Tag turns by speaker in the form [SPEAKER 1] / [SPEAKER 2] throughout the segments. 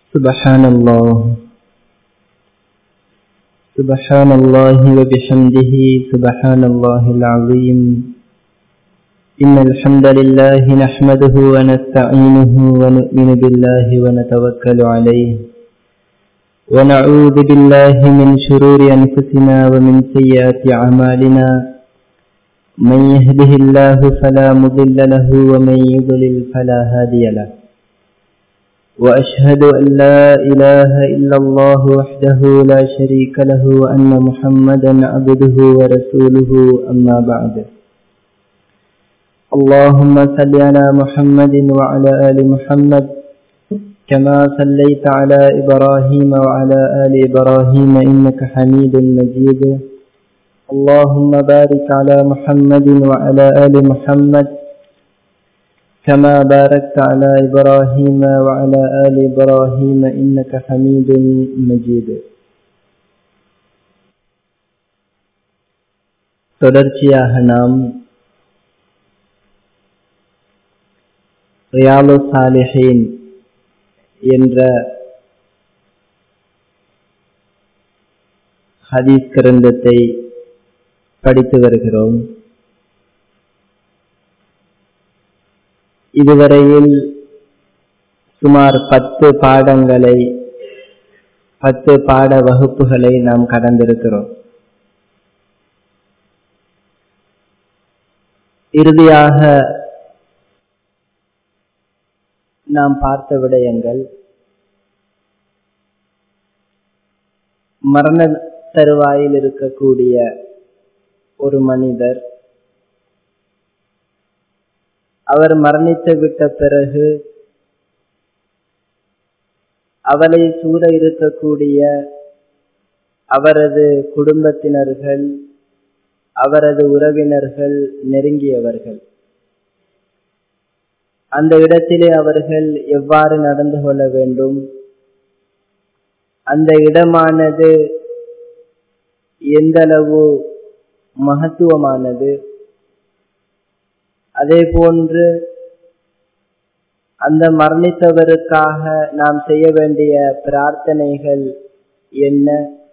[SPEAKER 1] سبحان الله سبحان الله وبحمده سبحان الله العظيم إن الحمد لله نحمده ونستعينه ونؤمن بالله ونتوكل عليه ونعوذ بالله من شرور أنفسنا ومن سيئات أعمالنا من يهده الله فلا مضل له ومن يضلل فلا هادي له وأشهد أن لا إله إلا الله وحده لا شريك له وأن محمدا عبده ورسوله أما بعد اللهم صل على محمد وعلى آل محمد كما صليت على إبراهيم وعلى آل إبراهيم إنك حميد مجيد اللهم بارك على محمد وعلى آل محمد كما باركت على إبراهيم وعلى آل إبراهيم إنك حميد مجيد தொடர்ச்சியாக நாம் ரியாலு சாலிஹீன் என்ற ஹதீஸ் கிரந்தத்தை படித்து வருகிறோம் இதுவரையில் சுமார் பத்து பாடங்களை பத்து பாட வகுப்புகளை நாம் கடந்திருக்கிறோம் இறுதியாக நாம் பார்த்த விடயங்கள் மரண தருவாயில் இருக்கக்கூடிய ஒரு மனிதர் அவர் மரணித்து விட்ட பிறகு அவளை சூழ இருக்கக்கூடிய அவரது குடும்பத்தினர்கள் அவரது உறவினர்கள் நெருங்கியவர்கள் அந்த இடத்திலே அவர்கள் எவ்வாறு நடந்து கொள்ள வேண்டும் அந்த இடமானது எந்தளவு மகத்துவமானது அதே போன்று அந்த மரணித்தவருக்காக நாம் செய்ய வேண்டிய பிரார்த்தனைகள் என்ன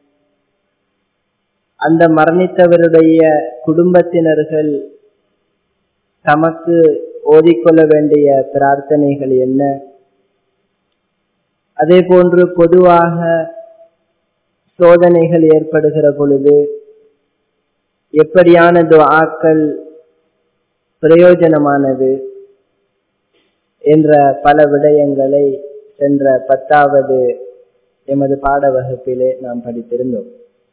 [SPEAKER 1] அந்த மரணித்தவருடைய குடும்பத்தினர்கள் தமக்கு ஓதிக்கொள்ள வேண்டிய பிரார்த்தனைகள் என்ன அதே போன்று பொதுவாக சோதனைகள் ஏற்படுகிற பொழுது எப்படியான துவாக்கள் பிரயோஜனமானது என்ற பல விடயங்களை சென்ற பத்தாவது எமது பாட வகுப்பிலே நாம் படித்திருந்தோம்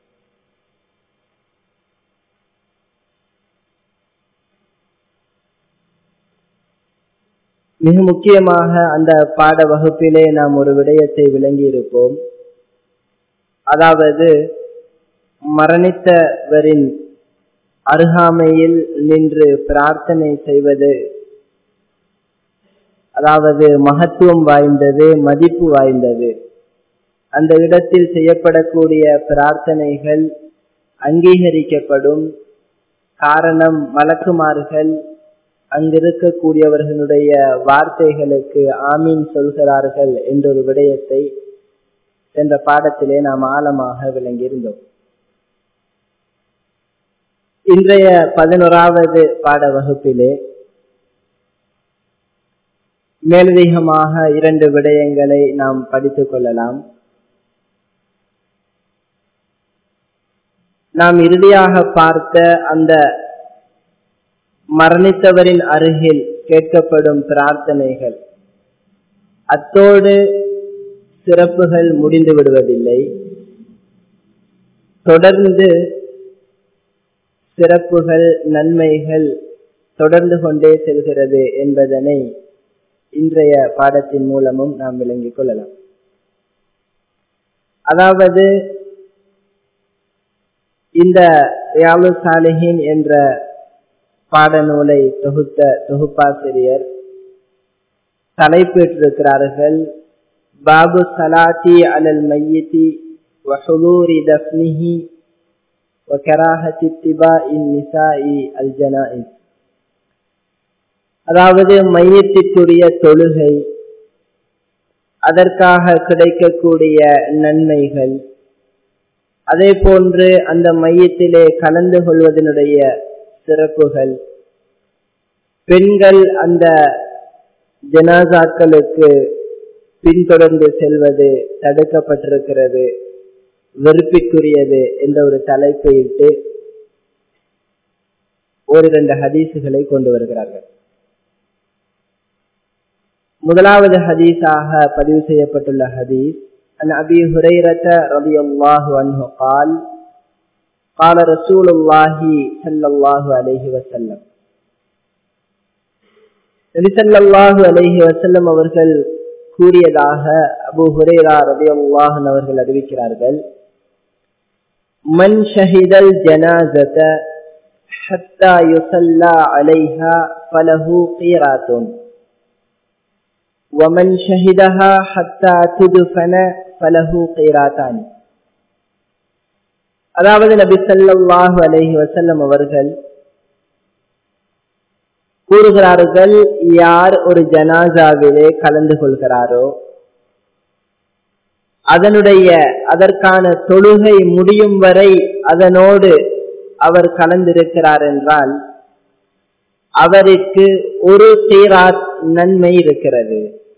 [SPEAKER 1] மிக முக்கியமாக அந்த பாட வகுப்பிலே நாம் ஒரு விடயத்தை விளங்கி இருப்போம் அதாவது மரணித்தவரின் அருகாமையில் நின்று பிரார்த்தனை செய்வது அதாவது மகத்துவம் வாய்ந்தது மதிப்பு வாய்ந்தது அந்த இடத்தில் செய்யப்படக்கூடிய பிரார்த்தனைகள் அங்கீகரிக்கப்படும் காரணம் மலக்குமார்கள் அங்கிருக்கக்கூடியவர்களுடைய வார்த்தைகளுக்கு ஆமீன் சொல்கிறார்கள் என்றொரு விடயத்தை சென்ற பாடத்திலே நாம் ஆழமாக விளங்கியிருந்தோம் இன்றைய பதினோராவது பாட வகுப்பிலே மேலதிகமாக இரண்டு விடயங்களை நாம் படித்துக் கொள்ளலாம் நாம் இறுதியாக பார்த்த அந்த மரணித்தவரின் அருகில் கேட்கப்படும் பிரார்த்தனைகள் அத்தோடு சிறப்புகள் முடிந்து விடுவதில்லை தொடர்ந்து சிறப்புகள் நன்மைகள் தொடர்ந்து கொண்டே செல்கிறது என்பதனை இன்றைய பாடத்தின் மூலமும் நாம் விளங்கிக் கொள்ளலாம் அதாவது இந்த யாலு சாலிஹின் என்ற பாடநூலை தொகுத்த தொகுப்பாசிரியர் தலைப்பெற்றிருக்கிறார்கள் பாபு சலாத்தி அலல் மையத்தி வஹுலூரி தஃப்னிஹி وكراهة اتباع النساء الجنائز அதாவது மையத்திற்குரிய தொழுகை அதற்காக கிடைக்கக்கூடிய நன்மைகள் அதே போன்று அந்த மையத்திலே கலந்து கொள்வதனுடைய சிறப்புகள் பெண்கள் அந்த ஜனாசாக்களுக்கு பின்தொடர்ந்து செல்வது தடுக்கப்பட்டிருக்கிறது வெறுப்பிற்குரியது என்ற ஒரு தலைப்பை இட்டு ஓரிரண்டு ஹதீசுகளை கொண்டு வருகிறார்கள் முதலாவது ஹதீஸாக பதிவு செய்யப்பட்டுள்ள ஹதீஸ் عن أبي هريرة رضي الله عنه قال قال رسول الله صلى الله عليه وسلم நபி ஸல்லல்லாஹு அலைஹி வஸல்லம் அவர்கள் கூறியதாக அபூ ஹுரைரா ரலியல்லாஹு அன்ஹு அவர்கள் அறிவிக்கிறார்கள் மன் ஷஹிதல் ஜனாஸத ஹத்தா யுஸல்லா அலைஹா ஃபலஹு கீராத்துன் ومن شهدها حتى تدفن فله قيراتان அதாவது நபி ஸல்லல்லாஹு அலைஹி வஸல்லம் அவர்கள் கூறுகிறார்கள் யார் ஒரு ஜனாசாவிலே கலந்து கொள்கிறாரோ அதனுடைய அதற்கான தொழுகை முடியும் வரை அதனோடு அவர் கலந்திருக்கிறார் என்றால் அவருக்கு ஒரு தீராத் நன்மை இருக்கிறது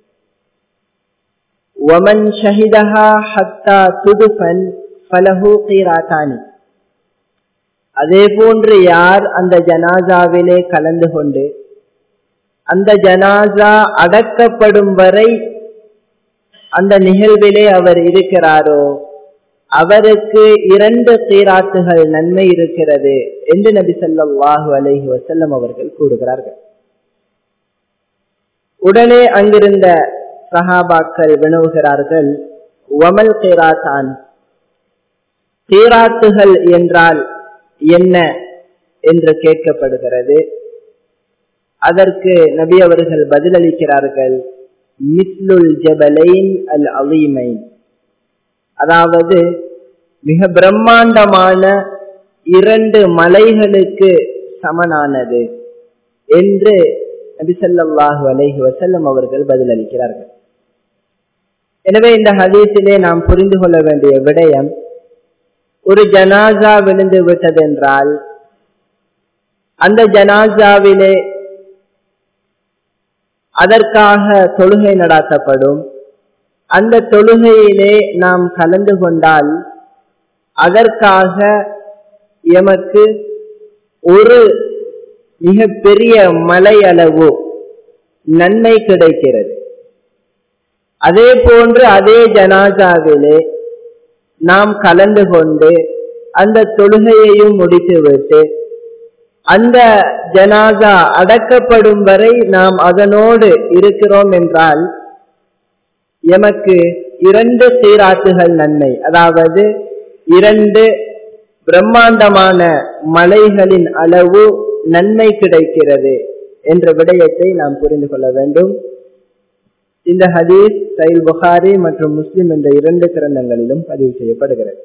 [SPEAKER 1] ஒமன் ஷஹிதஹா ஹத்தா துதுஃபன் ஃபலஹு கீராத்தானி அதே போன்று யார் அந்த ஜனாசாவிலே கலந்து கொண்டு அந்த ஜனாசா அடக்கப்படும் வரை அந்த நிகழ்விலே அவர் இருக்கிறாரோ அவருக்கு இரண்டு தீராத்துகள் நன்மை இருக்கிறது என்று நபி சொல்லாஹு அலஹி வசல்லம் அவர்கள் கூறுகிறார்கள் உடனே அங்கிருந்த சஹாபாக்கள் வினவுகிறார்கள் வமல் கீராத்தான் தீராத்துகள் என்றால் என்ன என்று கேட்கப்படுகிறது அதற்கு நபி அவர்கள் பதிலளிக்கிறார்கள் மிஸ்லுல் ஜபலைன் அல் அலீமைன் அதாவது மிக பிரம்மாண்டமான இரண்டு மலைகளுக்கு சமனானது என்று நபிசல்லாஹு அலைஹி வசல்லம் அவர்கள் பதிலளிக்கிறார்கள் எனவே இந்த ஹதீஸிலே நாம் புரிந்து கொள்ள வேண்டிய விடயம் ஒரு ஜனாசா விழுந்து விட்டதென்றால் அந்த ஜனாசாவிலே அதற்காக தொழுகை நடாத்தப்படும் அந்த தொழுகையிலே நாம் கலந்து கொண்டால் அதற்காக எமக்கு ஒரு மிக பெரிய மலை அளவு நன்மை கிடைக்கிறது அதே போன்று அதே ஜனாசாவிலே நாம் கலந்து கொண்டு அந்த தொழுகையையும் முடித்துவிட்டு அந்த ஜனாசா அடக்கப்படும் வரை நாம் அதனோடு இருக்கிறோம் என்றால் எமக்கு இரண்டு சீராத்துகள் நன்மை அதாவது இரண்டு பிரம்மாண்டமான மலைகளின் அளவு நன்மை கிடைக்கிறது என்ற விடயத்தை நாம் புரிந்து கொள்ள வேண்டும் இந்த ஹதீஸ் சைல் புகாரி மற்றும் முஸ்லிம் என்ற இரண்டு கிரந்தங்களிலும் பதிவு செய்யப்படுகிறது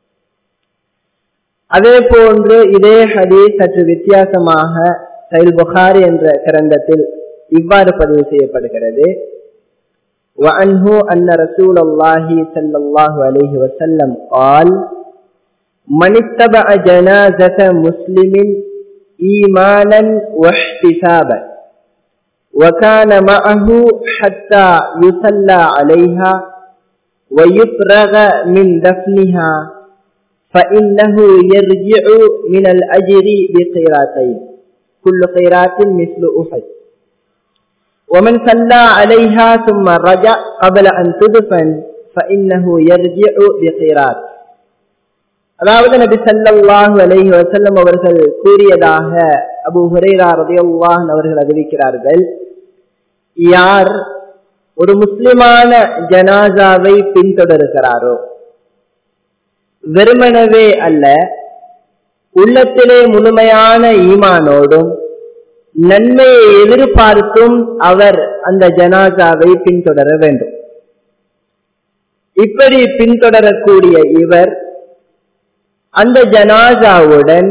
[SPEAKER 1] அதே போன்று இதே ஹதீஸ் சற்று வித்தியாசமாக சைல் புகாரி என்ற கிரந்தத்தில் இவ்வாறு பதிவு செய்யப்படுகிறது وعنه أن رسول الله صلى الله عليه وسلم قال من اتبع جنازة مسلم إيمانا واحتسابا وكان معه حتى يصلى عليها ويفرغ من دفنها فإنه يرجع من الأجر بقيراتين كل قيرات مثل أحد ومن صلى عليها ثم رجع قبل أن تدفن فإنه يرجع بقيرات அதாவது நபி சல்லாஹு அலைஹி வசல்லம் அவர்கள் கூறியதாக அபு ஹுரைரா ரதியுல்லாஹ் அவர்கள் அறிவிக்கிறார்கள் யார் ஒரு முஸ்லிமான ஜனாசாவை பின்தொடர்கிறாரோ வெறுமனவே அல்ல உள்ளத்திலே முழுமையான ஈமானோடும் நன்மையை எதிர்பார்த்தும் அவர் அந்த ஜனாசாவை பின்தொடர வேண்டும் இப்படி பின்தொடரக்கூடிய இவர் அந்த ஜனாசாவுடன்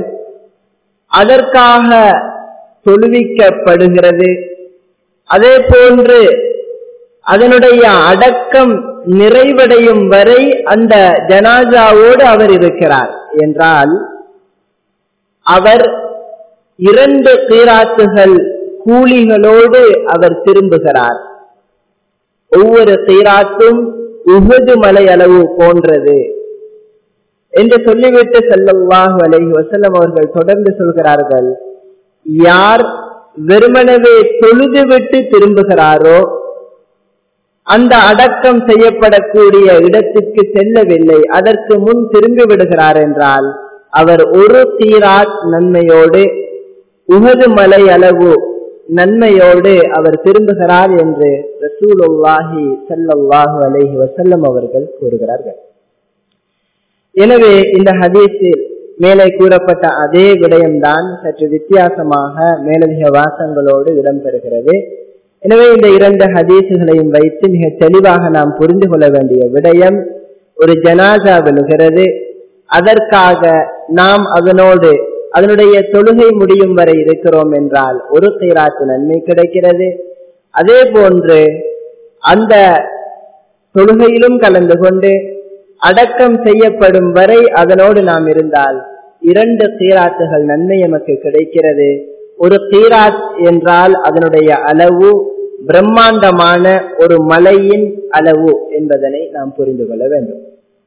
[SPEAKER 1] அதற்காக தொழுவிக்கப்படுகிறது அதே போன்று அதனுடைய அடக்கம் நிறைவடையும் வரை அந்த ஜனாசாவோடு அவர் இருக்கிறார் என்றால் அவர் இரண்டு கீராத்துகள் கூலிகளோடு அவர் திரும்புகிறார் ஒவ்வொரு கீராத்தும் உகுது மலை அளவு போன்றது என்று சொல்லிவிட்டு செல்லவாஹு அலைஹி வசல்லம் அவர்கள் தொடர்ந்து சொல்கிறார்கள் யார் வெறுமனவே தொழுது விட்டு திரும்புகிறாரோ அந்த அடக்கம் செய்யப்படக்கூடிய இடத்திற்கு செல்லவில்லை அதற்கு முன் திரும்பி விடுகிறார் என்றால் அவர் ஒரு தீராத் நன்மையோடு உகது மலை அளவு நன்மையோடு அவர் திரும்புகிறார் என்று ரசூலுல்லாஹி சல்லல்லாஹு அலைஹி வசல்லம் அவர்கள் கூறுகிறார்கள் எனவே இந்த ஹதீஸில் மேலே கூறப்பட்ட அதே விடயம்தான் சற்று வித்தியாசமாக மேலதிக வாசங்களோடு இடம்பெறுகிறது எனவே இந்த இரண்டு ஹதீசுகளையும் வைத்து மிக தெளிவாக நாம் புரிந்து கொள்ள வேண்டிய விடயம் ஒரு ஜனாசா விழுகிறது அதற்காக நாம் அதனோடு அதனுடைய தொழுகை முடியும் வரை இருக்கிறோம் என்றால் ஒரு கைராத்து நன்மை கிடைக்கிறது அதே போன்று அந்த தொழுகையிலும் கலந்து கொண்டு அடக்கம் செய்யப்படும் வரை அதனோடு நாம் இருந்தால் இரண்டு கீராத்துகள் நன்மை நமக்கு கிடைக்கிறது ஒரு கீராத் என்றால் அதனுடைய அளவு பிரம்மாண்டமான ஒரு மலையின் அளவு என்பதனை நாம் புரிந்து கொள்ள வேண்டும்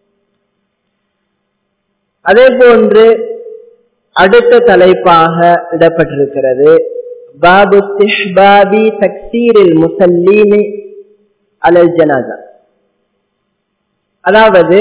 [SPEAKER 1] அதே போன்று அடுத்த தலைப்பாக இடப்பட்டிருக்கிறது பாபு திஷ்பாபி தக்சீரில் முசல்லீனி அலல் ஜனாதா அதாவது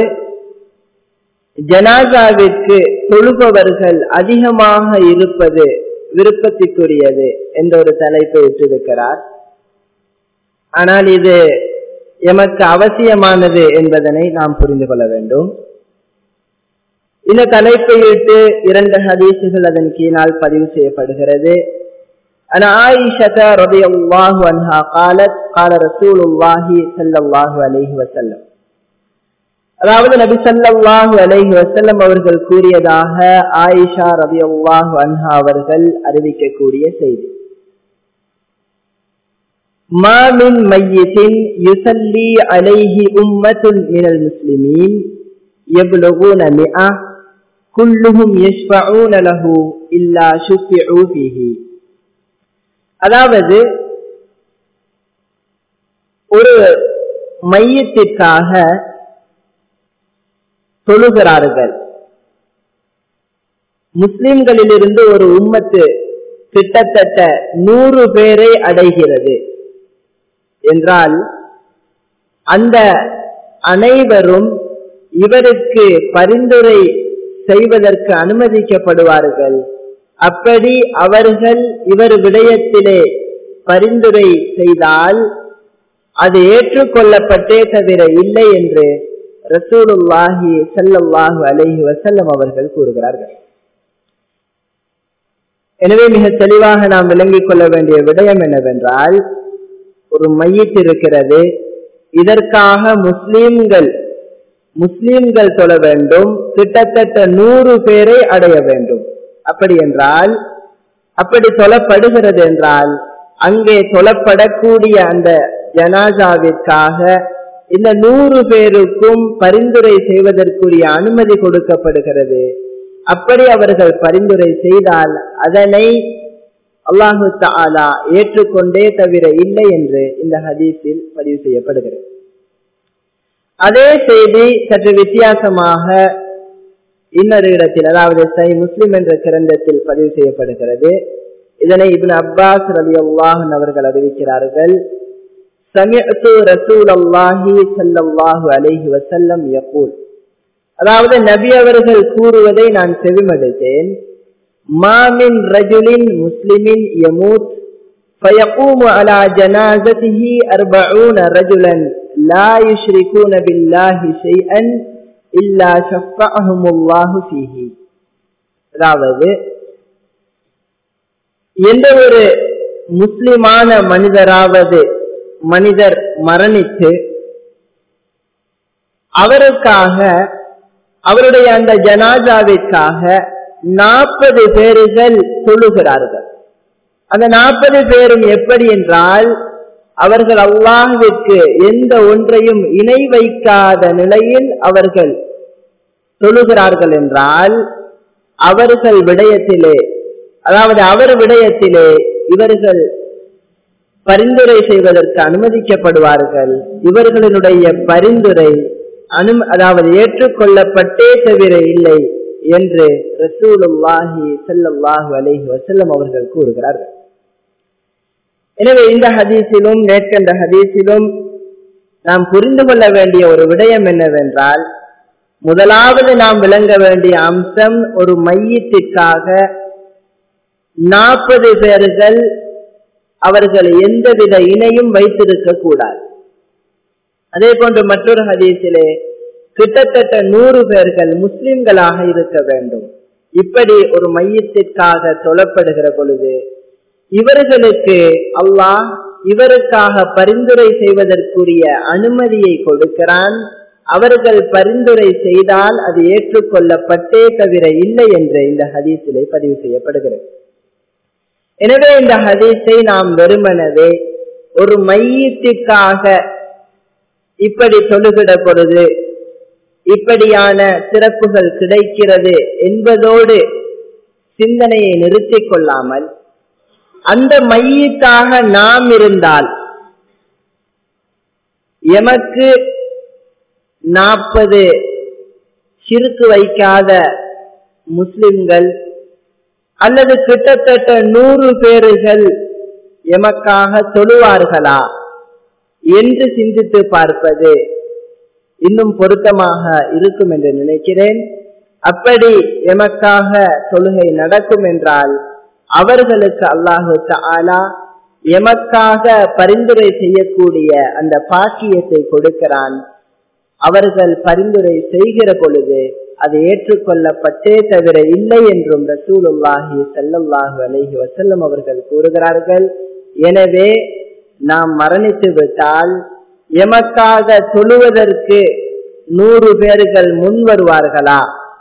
[SPEAKER 1] ஜனாசாவிற்கு தொழுபவர்கள் அதிகமாக இருப்பது விருப்பத்திற்குரியது என்ற ஒரு தலைப்பை இட்டிருக்கிறார் ஆனால் இது எமக்கு அவசியமானது என்பதனை நாம் புரிந்து கொள்ள வேண்டும் இந்த தலைப்பை இட்டு இரண்டு ஹதீசுகள் அதன் கீழால் பதிவு செய்யப்படுகிறது أنا عائشة رضي الله عنها قالت قال رسول الله صلى الله عليه وسلم அதாவது நபி சல்லாஹு அலைஹி வசல்லம் அவர்கள் கூறியதாக ஆயிஷா ரபி அல்லாஹு அன்ஹா அவர்கள் அறிவிக்கக்கூடிய செய்தி ما من ميت يصلي عليه أمة من المسلمين يبلغون مئة كلهم يشفعون له إلا شفعوا فيه அதாவது ஒரு மையத்திற்காக தொழுகிறார்கள் முஸ்லிம்களிலிருந்து ஒரு உம்மத்து கிட்டத்தட்ட நூறு பேரை அடைகிறது என்றால் அந்த அனைவரும் இவருக்கு பரிந்துரை செய்வதற்கு அனுமதிக்கப்படுவார்கள் அப்படி அவர்கள் இவர் விடயத்திலே பரிந்துரை செய்தால் அது ஏற்றுக்கொள்ளப்பட்டே தவிர இல்லை என்று ரசூலுல்லாஹி சல்லாஹு அலைஹி வசல்லம் அவர்கள் கூறுகிறார்கள் எனவே மிக தெளிவாக நாம் விளங்கிக் கொள்ள வேண்டிய விடயம் என்னவென்றால் ஒரு மையத்து இருக்கிறது இதற்காக முஸ்லீம்கள் முஸ்லீம்கள் தொழ வேண்டும் கிட்டத்தட்ட நூறு பேரை அடைய வேண்டும் அப்படி என்றால் அப்படி தொழப்படுகிறது என்றால் அங்கே தொழப்படக்கூடிய அந்த ஜனாசாவிற்காக இந்த நூறு பேருக்கும் பரிந்துரை செய்வதற்குரிய அனுமதி கொடுக்கப்படுகிறது அப்படி அவர்கள் பரிந்துரை செய்தால் அதனை அல்லாஹு தாலா ஏற்றுக்கொண்டே தவிர இல்லை என்று இந்த ஹதீஸில் பதிவு செய்யப்படுகிறது அதே செய்தி சற்று வித்தியாசமாக இன்னொரு இடத்தில் அதாவது சை முஸ்லிம் என்ற கிரந்தத்தில் பதிவு செய்யப்படுகிறது இதனை இபின் அப்பாஸ் ரவி அல்லாஹன் அவர்கள் அறிவிக்கிறார்கள் سمعت رسول الله صلى الله عليه وسلم يقول அதாவது நபி அவர்கள் கூறுவதை நான் செவிமடுத்தேன் மாமின் ரஜுலின் முஸ்லிமின் யமூத் فيقوم على جنازته أربعون رجلا لا يشركون بالله شيئا إلا شفعهم الله فيه அதாவது எந்த ஒரு முஸ்லிமான மனிதராவது மனிதர் மரணித்து அவருக்காக அவருடைய அந்த ஜனாஜாவிற்காக நாற்பது பேர்கள் தொழுகிறார்கள் அந்த நாற்பது பேரும் எப்படி என்றால் அவர்கள் அல்லாஹுவிற்கு எந்த ஒன்றையும் இணை வைக்காத நிலையில் அவர்கள் தொழுகிறார்கள் என்றால் அவர்கள் விடயத்திலே அதாவது அவர் விடயத்திலே இவர்கள் பரிந்துரை செய்வதற்கு அனுமதிக்கப்படுவார்கள் இவர்களினுடைய பரிந்துரை அனு அதாவது ஏற்றுக்கொள்ளப்பட்டே தவிர இல்லை என்று ரசூலுல்லாஹி செல்லல்லாஹு அலைஹி வசல்லம் அவர்கள் கூறுகிறார்கள் எனவே இந்த ஹதீஸிலும் மேற்கண்ட ஹதீஸிலும் நாம் புரிந்து கொள்ள வேண்டிய ஒரு விடயம் என்னவென்றால் முதலாவது நாம் விளங்க வேண்டிய அம்சம் ஒரு மையத்திற்காக நாற்பது பேர்கள் அவர்கள் எந்தவித இணையும் வைத்திருக்க கூடாது அதே போன்று மற்றொரு ஹதீஸிலே கிட்டத்தட்ட நூறு பேர்கள் முஸ்லிம்களாக இருக்க வேண்டும் இப்படி ஒரு மையத்திற்காக தொழப்படுகிற பொழுது இவர்களுக்கு அல்லாஹ் இவருக்காக பரிந்துரை செய்வதற்குரிய அனுமதியை கொடுக்கிறான் அவர்கள் பரிந்துரை செய்தால் அது ஏற்றுக்கொள்ளப்பட்டே தவிர இல்லை என்று இந்த ஹதீஸிலே பதிவு செய்யப்படுகிறது எனவே இந்த ஹதீஸை நாம் வெறுமனவே ஒரு மையத்திற்காக இப்படி சொல்லுகிற பொழுது இப்படியான சிறப்புகள் கிடைக்கிறது என்பதோடு சிந்தனையை நிறுத்திக் கொள்ளாமல் அந்த மையத்தாக நாம் இருந்தால் எமக்கு நாற்பது சிறுக்கு வைக்காத முஸ்லிம்கள் அல்லது கிட்டத்தட்ட நூறு பேர்கள் எமக்காக தொழுவார்களா என்று சிந்தித்து பார்ப்பது இன்னும் பொருத்தமாக இருக்கும் என்று நினைக்கிறேன் அப்படி எமக்காக தொழுகை நடக்கும் என்றால் அவர்களுக்கு அல்லாஹு ஆலா எமக்காக பரிந்துரை செய்யக்கூடிய அந்த பாக்கியத்தை கொடுக்கிறான் அவர்கள் பரிந்துரை செய்கிற பொழுது அது ஏற்றுக்கொள்ளப்பட்டே தவிர இல்லை என்றும் ரசூலுல்லாஹி செல்லல்லாஹு அலைஹி வசல்லம் அவர்கள் கூறுகிறார்கள் எனவே நாம் மரணித்து விட்டால் எமக்காக தொழுவதற்கு நூறு பேர்கள் முன் வருவார்களா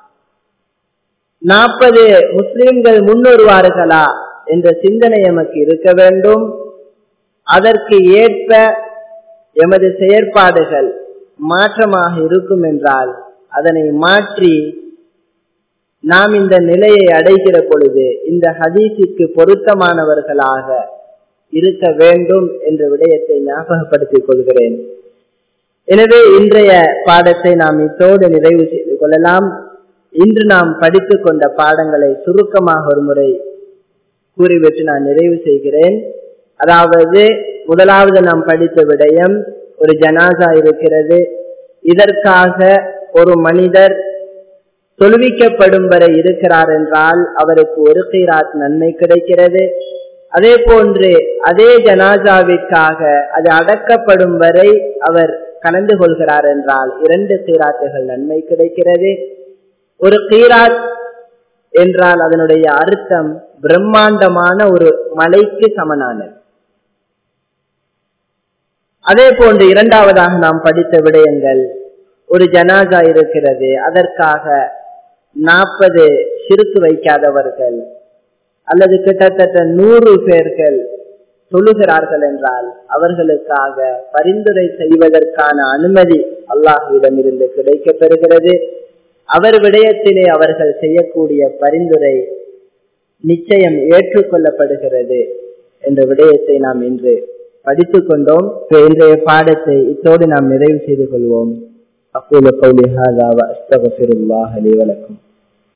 [SPEAKER 1] நாற்பது முஸ்லிம்கள் முன் வருவார்களா என்ற சிந்தனை எமக்கு இருக்க வேண்டும் அதற்கு ஏற்ப எமது செயற்பாடுகள் மாற்றமாக இருக்கும் என்றால் அதனை மாற்றி நாம் இந்த நிலையை அடைகிற பொழுது இந்த ஹதீஸுக்கு பொருத்தமானவர்களாக இருக்க வேண்டும் என்ற விடயத்தை ஞாபகப்படுத்திக் கொள்கிறேன் எனவே இன்றைய பாடத்தை நாம் இத்தோடு நிறைவு செய்து கொள்ளலாம் இன்று நாம் படித்துக் கொண்ட பாடங்களை சுருக்கமாக ஒரு முறை கூறிவிட்டு நான் நிறைவு செய்கிறேன் அதாவது முதலாவது நாம் படித்த விடயம் ஒரு ஜனாசா இருக்கிறது இதற்காக ஒரு மனிதர் தொழுவிக்கப்படும் வரை இருக்கிறார் என்றால் அவருக்கு ஒரு கீராத் நன்மை கிடைக்கிறது அதே போன்று அதே ஜனாசாவிற்காக அது அடக்கப்படும் வரை அவர் கலந்து கொள்கிறார் என்றால் இரண்டு கீராத்துகள் நன்மை கிடைக்கிறது ஒரு கீராத் என்றால் அதனுடைய அர்த்தம் பிரம்மாண்டமான ஒரு மலைக்கு சமனானது அதே போன்று இரண்டாவதாக நாம் படித்த விடயங்கள் ஒரு ஜனாசா இருக்கிறது அதற்காக நாற்பது சிறுத்து வைக்காதவர்கள் அல்லது கிட்டத்தட்ட நூறு பேர்கள் தொழுகிறார்கள் என்றால் அவர்களுக்காக பரிந்துரை செய்வதற்கான அனுமதி அல்லாஹுவிடம் இருந்து கிடைக்க பெறுகிறது அவர் விடயத்திலே அவர்கள் செய்யக்கூடிய பரிந்துரை நிச்சயம் ஏற்றுக்கொள்ளப்படுகிறது என்ற விடயத்தை நாம் இன்று படித்துக் கொண்டோம் இன்றைய பாடத்தை இத்தோடு நாம் நிறைவு செய்து கொள்வோம் أقول قولي هذا وأستغفر الله لي ولكم